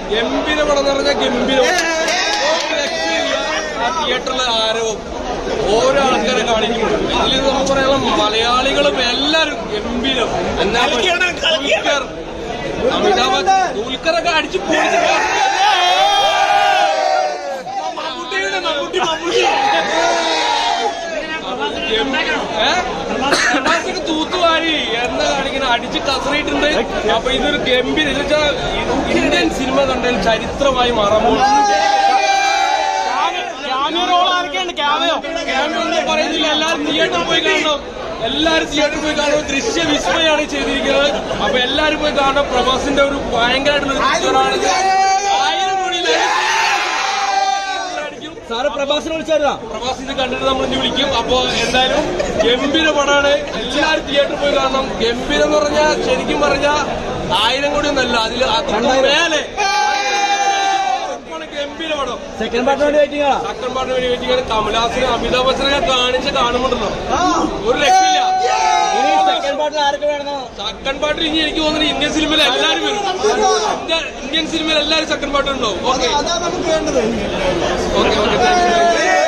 ഗംഭീര പടം എന്ന് പറഞ്ഞാൽ ഗംഭീര പടം. ഒരു രക്ഷയില്ല. ആ തിയേറ്ററിലെ ആരവം ഓരോ ആൾക്കാരെ കാണിക്കുമ്പോൾ ഇതിൽ നമുക്ക് പറയാനുള്ള മലയാളികളും എല്ലാവരും ഗംഭീരം എന്നാലും ദുൽഖർ അമിതാഭ് ബച്ചൻ ദുൽഖറൊക്കെ അടിച്ചു പൊളിച്ച് പ്രഭാസൊക്കെ തൂത്തുവാരി എന്താ കാണിക്കുന്നത് അടിച്ച് കസറിയിട്ടുണ്ട് അപ്പൊ ഇതൊരു ഗംഭീര ഇത് വെച്ചാൽ ഇന്ത്യൻ സിനിമ കണ്ടതിൽ ചരിത്രമായി മാറാൻ ക്യാമറ പറയുന്നില്ല എല്ലാവരും തിയേറ്ററിൽ പോയി കാണണം എല്ലാവരും തിയേറ്ററിൽ പോയി കാണണം ദൃശ്യ വിസ്മയാണ് ഈ ചെയ്തിരിക്കുന്നത് അപ്പൊ എല്ലാവരും പോയി കാണണം പ്രഭാസിന്റെ ഒരു ഭയങ്കരമായിട്ടുള്ള ഒരു ചിത്രമാണ് ഇത്. ആയിരം കോടിയിലായിരിക്കും സാറ് പ്രഭാസിനെ വിളിച്ചായിരുന്നാ പ്രവാസി ഇത് കണ്ടിട്ട് നമ്മൾ ഇനി വിളിക്കും അപ്പൊ എന്തായാലും ഗംഭീര പടമാണ് എല്ലാവരും തിയേറ്ററിൽ പോയി കാണണം ഗംഭീരം എന്ന് പറഞ്ഞാൽ ശരിക്കും പറഞ്ഞാൽ ആയിരം കോടി ഒന്നല്ല അതിൽ അതിന്റെ മേലെ ഗംഭീര പടം സെക്കൻഡ് പാർട്ടിന് വേണ്ടി വെയിറ്റിംഗ് ആണ് സെക്കൻഡ് പാർട്ടിന് വേണ്ടി വെയിറ്റിംഗ് അമിതാഭ് അമിതാഭ് ബച്ചനൊക്കെ കാണിച്ച് കാണുമ്പോണ്ടല്ലോ ഒരു രക്ഷയില്ല ഇനി സെക്കൻഡ് പാർട്ടിൽ ആരൊക്കെ വേണമെന്നോ സെക്കൻഡ് പാർട്ടിൽ ഇനി എനിക്ക് തോന്നുന്നു ഇന്ത്യൻ സിനിമയിൽ എല്ലാവരും വരും ഇന്ത്യ- ഇന്ത്യൻ സിനിമയിൽ എല്ലാവരും സെക്കൻഡ് പാർട്ടി ഉണ്ടാവും ഓക്കെ അതാണ് നമുക്ക് വേണ്ടത് ഓക്കെ ഓക്കെ